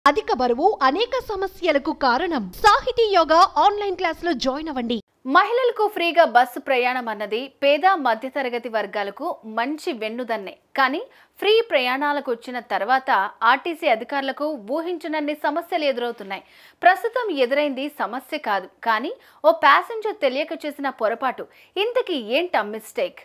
అధిక బరువు అనేక సమస్యలకు కారణం సాహితీ యోగా ఆన్లైన్ క్లాసులో జాయిన్ అవ్వండి మహిళలకు ఫ్రీగా బస్సు ప్రయాణం అన్నది పేద మధ్యతరగతి వర్గాలకు మంచి వెన్నుదన్నే కానీ ఫ్రీ ప్రయాణాలకు వచ్చిన తర్వాత ఆర్టీసీ అధికారులకు ఊహించనన్ని సమస్యలు ఎదురవుతున్నాయి ప్రస్తుతం ఎదురైంది సమస్య కాదు కానీ ఓ ప్యాసింజర్ తెలియక చేసిన పొరపాటు ఇంతకీ ఏంటా మిస్టేక్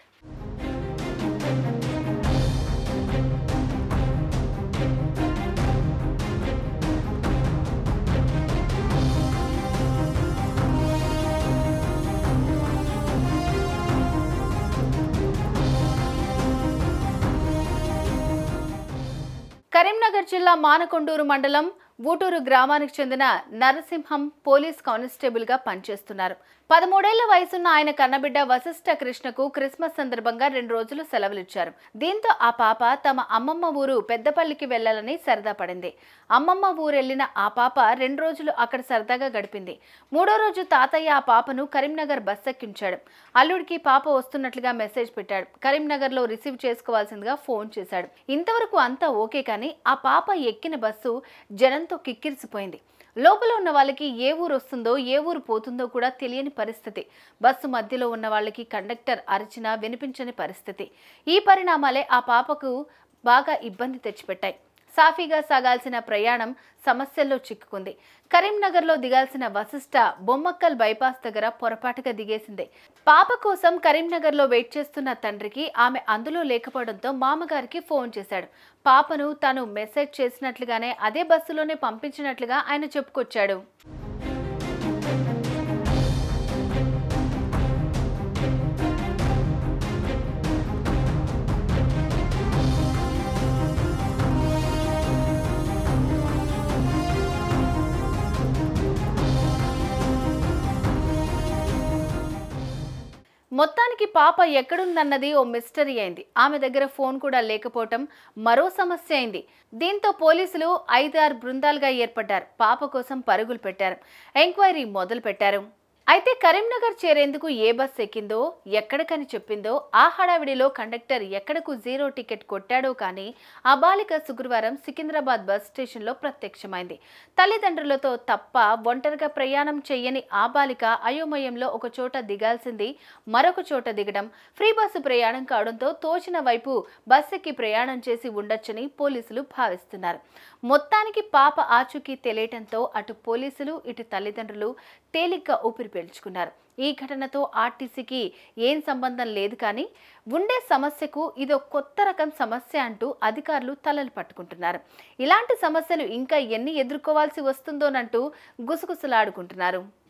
కరీంనగర్ జిల్లా మానకొండూరు మండలం ఊటూరు గ్రామానికి చెందిన నరసింహం పోలీస్ కానిస్టేబుల్గా పనిచేస్తున్నారు పదమూడేళ్ల వయసున్న ఆయన కన్నబిడ్డ వశిష్ఠ కృష్ణకు క్రిస్మస్ సందర్భంగా రెండు రోజులు సెలవులిచ్చారు దీంతో ఆ పాప తమ అమ్మమ్మ ఊరు పెద్దపల్లికి వెళ్లాలని సరదా పడింది అమ్మమ్మ ఊరెళ్లిన ఆ పాప రెండు రోజులు అక్కడ సరదాగా గడిపింది మూడో రోజు తాతయ్య ఆ పాపను కరీంనగర్ బస్ ఎక్కించాడు అల్లుడికి పాప వస్తున్నట్లుగా మెసేజ్ పెట్టాడు కరీంనగర్లో రిసీవ్ చేసుకోవాల్సిందిగా ఫోన్ చేశాడు ఇంతవరకు అంతా ఓకే కానీ ఆ పాప ఎక్కిన బస్సు జనంతో కిక్కిరిసిపోయింది లోపల ఉన్న వాళ్ళకి ఏ ఊరు వస్తుందో ఏ ఊరు పోతుందో కూడా తెలియని పరిస్థితి బస్సు మధ్యలో ఉన్న వాళ్ళకి కండక్టర్ అరిచినా వినిపించని పరిస్థితి ఈ పరిణామాలే ఆ పాపకు బాగా ఇబ్బంది తెచ్చిపెట్టాయి సాఫీగా సాగాల్సిన ప్రయాణం సమస్యల్లో చిక్కుకుంది కరీంనగర్లో దిగాల్సిన వశిష్ట బొమ్మక్కల్ బైపాస్ దగ్గర పొరపాటుగా దిగేసింది పాప కోసం కరీంనగర్లో వెయిట్ చేస్తున్న తండ్రికి ఆమె అందులో లేకపోవడంతో మామగారికి ఫోన్ చేశాడు పాపను తాను మెసేజ్ చేసినట్లుగానే అదే బస్సులోనే పంపించినట్లుగా ఆయన చెప్పుకొచ్చాడు మొత్తానికి పాప ఎక్కడుందన్నది ఓ మిస్టరీ అయింది ఆమె దగ్గర ఫోన్ కూడా లేకపోవటం మరో సమస్య అయింది దీంతో పోలీసులు ఐదారు బృందాలుగా ఏర్పడ్డారు పాప కోసం పరుగులు పెట్టారు ఎంక్వైరీ మొదలు పెట్టారు అయితే కరీంనగర్ చేరేందుకు ఏ బస్ ఎక్కిందో ఎక్కడికని చెప్పిందో ఆ హడావిడిలో కండక్టర్ ఎక్కడకు జీరో టికెట్ కొట్టాడో కానీ ఆ బాలిక శుక్రవారం సికింద్రాబాద్ బస్ స్టేషన్లో ప్రత్యక్షమైంది తల్లిదండ్రులతో తప్ప ఒంటరిగా ప్రయాణం చేయని ఆ బాలిక అయోమయంలో ఒక చోట దిగాల్సింది మరొక చోట దిగడం ఫ్రీ బస్సు ప్రయాణం కావడంతో తోచిన వైపు బస్ ఎక్కి ప్రయాణం చేసి ఉండొచ్చని పోలీసులు భావిస్తున్నారు మొత్తానికి పాప ఆచూకీ తెలియటంతో అటు పోలీసులు ఇటు తల్లిదండ్రులు తేలిగ్గా ఊపిరి పీల్చుకున్నారు ఈ ఘటనతో ఆర్టీసీకి ఏం సంబంధం లేదు కానీ ఉండే సమస్యకు ఇదో కొత్త రకం సమస్య అంటూ అధికారులు తలలు పట్టుకుంటున్నారు ఇలాంటి సమస్యలు ఇంకా ఎన్ని ఎదుర్కోవాల్సి వస్తుందోనంటూ గుసగుసలాడుకుంటున్నారు